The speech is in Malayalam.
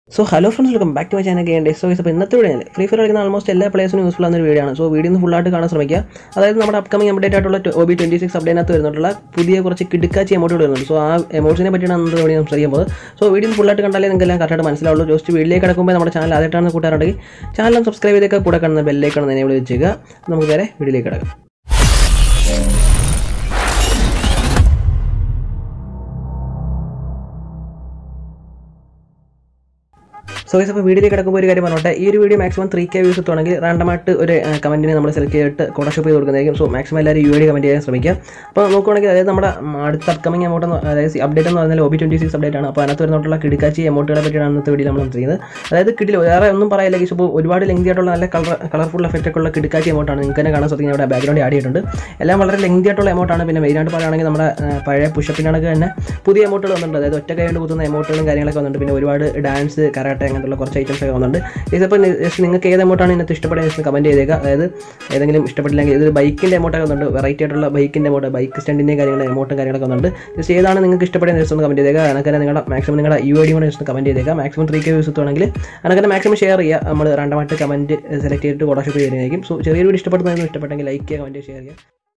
so hello friends welcome back to my channel game so അപ്പോൾ ഇന്നത്തെ വീഡിയോ ഫ്രീ ഫയർ കളിക്കുന്ന ആൾമോസ്റ്റ് എല്ലാ പ്ലേസിനും യൂസ്ഫുൾ ആകുന്ന ഒരു വീഡിയോ ആണ് സോ വീഡിയോ ഒന്ന് ഫുള്ളായിട്ട് കാണാൻ ശ്രമിക്കുക അതായത് നമ്മുടെ അപ്കമിംഗ് അപ്ഡേറ്റ് ആയിട്ടുള്ള ഒ ബി ട്വൻറ്റി സിക്സ് അപ്ഡേറ്റിനകത്ത് വരുന്നിട്ടുള്ള പുതിയ കുറച്ച് കിടുക്കാച്ചി എമൗണ്ടുകൾ വരുന്നുണ്ട് സോ ആ എമൗണ്ട്സിനെ പറ്റിയാണ് അന്നത്തെ വീഡിയോ സംസാരിക്കാൻ പോകുന്നത് സോ വീഡിയോ ഫുള്ളായിട്ട് കണ്ടാലേ നിങ്ങൾക്ക് എല്ലാം കറക്റ്റായിട്ട് മനസ്സിലാവുള്ളൂ ജസ്റ്റ് വീഡിയോയിലേക്ക് കിടക്കുമ്പോൾ നമ്മുടെ ചാനൽ ആദ്യമായിട്ടാണ് കൂട്ടാറുണ്ടെങ്കിൽ ചാനൽ സബ്സ്ക്രൈബ് ചെയ്തൊക്കെ കൂടെ കാണുന്ന ബെല്ലേക്കാണ് എന്നെ വിളിച്ചേക്കുക നമുക്ക് നേരെ വീഡിയോയിലേക്ക് കിടക്കാം സോ ഗൈസ് അപ്പോൾ വീഡിയോയിൽ കിടക്കുമ്പോൾ ഒരു കാര്യം പറഞ്ഞോട്ടെ ഈ ഒരു video maximum three K views എത്തുവാണെങ്കിൽ റാൻഡമായിട്ട് ഒരു കമൻറ്റിനെ നമ്മൾ സെലക്ട് ചെയ്തിട്ട് കോട്ടോഷോപ്പ് ചെയ്ത് കൊടുക്കുന്നതായിരിക്കും സോ മാക്സിമം എല്ലാവരും യു ഐ ഡി കമൻറ്റ് ചെയ്യാൻ ശ്രമിക്കുക അപ്പോൾ നോക്കുവാണെങ്കിൽ അതായത് നമ്മുടെ അടുത്ത അപ്കമിങ് എമൗണ്ട് അതായത് അപ്ഡേറ്റ് എന്ന് പറഞ്ഞാൽ O B twenty six update ആണ് അപ്പോൾ അതിനകത്ത് വരുന്നോട്ടുള്ള കിടക്കാച്ചി എമൗണ്ടുകളെ പറ്റിയാണ് അന്നത്തെ വീഡിയോ നമ്മൾ ചെയ്യുന്നത് അതായത് കിടില വേറെ ഒന്നും പറയില്ല ഗൈസ് ഇപ്പോൾ ഒരുപാട് ലെങ്തി ആയിട്ടുള്ള നല്ല കളർ കളർഫുൾ എഫക്റ്റ് ഒക്കെ ഉള്ള കിടക്കാച്ചി എമൗണ്ടാണ് നിങ്ങൾക്ക് തന്നെ കാണാൻ സാധിക്കും അവിടെ ബാക്ക്ഗ്രൗണ്ട് ആഡ് ചെയ്തിട്ടുണ്ട് എല്ലാം വളരെ ലെങ്തി ആയിട്ടുള്ള എമൗണ്ടാണ് പിന്നെ മെയിനായിട്ട് പറയുകയാണെങ്കിൽ നമ്മുടെ ആ, പഴയ പുഷപ്പിനാണെങ്കിൽ തന്നെ പുതിയ എമൗണ്ടുകൾ വന്നിട്ടുണ്ട് അതായത് ഒറ്റ കൈ കൊണ്ട് കുത്തുന്ന എമൗട്ടുകളും കാര്യങ്ങളൊക്കെ വന്നിട്ടുണ്ട് പിന്നെ ഒരുപാട് ഡാൻസ് കരാട്ടെ അങ്ങനത്തുള്ള കുറച്ച് ഐറ്റംസ് ഒക്കെ വന്നിട്ടുണ്ട് ഇതിപ്പോൾ ജസ്റ്റ് നിങ്ങൾക്ക് ഏത് എമൗണ്ടാണ് ഇതിനകത്ത് ഇഷ്ടപ്പെടുന്നത് ജസ്റ്റ് കമൻറ്റ് ചെയ്തേക്കുക അതായത് ഏതെങ്കിലും ഇഷ്ടപ്പെട്ടില്ലെങ്കിൽ ഇത് ബൈക്കിൻ്റെ എമൗട്ടൊക്കെ വന്നിട്ടുണ്ട് വെറൈറ്റി ആയിട്ടുള്ള ബൈക്കിൻ്റെ എമൗണ്ട് ബൈക്ക് സ്റ്റാൻഡിൻ്റെ കാര്യങ്ങൾ എമൗട്ടും കാര്യങ്ങളൊക്കെ വന്നിട്ടുണ്ട് ജസ്റ്റ് ഏതാണ് നിങ്ങൾക്ക് ഇഷ്ടപ്പെടുന്നത് ജസ്റ്റ് ഒന്ന് കമൻറ്റ് ചെയ്തേക്കുക അതിനൊക്കെ നിങ്ങളുടെ മാക്സിമം നിങ്ങളുടെ യു ഐ ഡി കൂടെ ജസ്റ്റ് കമൻറ്റ് ചെയ്തേക്കുക മാക്സിമം ത്രീ കെ വ്യൂസ് എത്തുവാണെങ്കിൽ അതിനൊക്കെ മാക്സിമം ഷെയർ ചെയ്യുക നമ്മൾ രണ്ടാമത്തെ കമൻറ്റ് സെലക്ട് ചെയ്തിട്ട് ഫോട്ടോഷോപ്പ് ചെയ്യുന്നതായിരിക്കും സോ ചെറിയൊരു വീഡിയോ ഇഷ്ടപ്പെടുന്നതെന്ന് ഇഷ്ടപ്പെട്ടെങ്കിൽ ലൈക്ക് ചെയ്യുക കമൻറ്റ് ഷെയർ ചെയ്യുക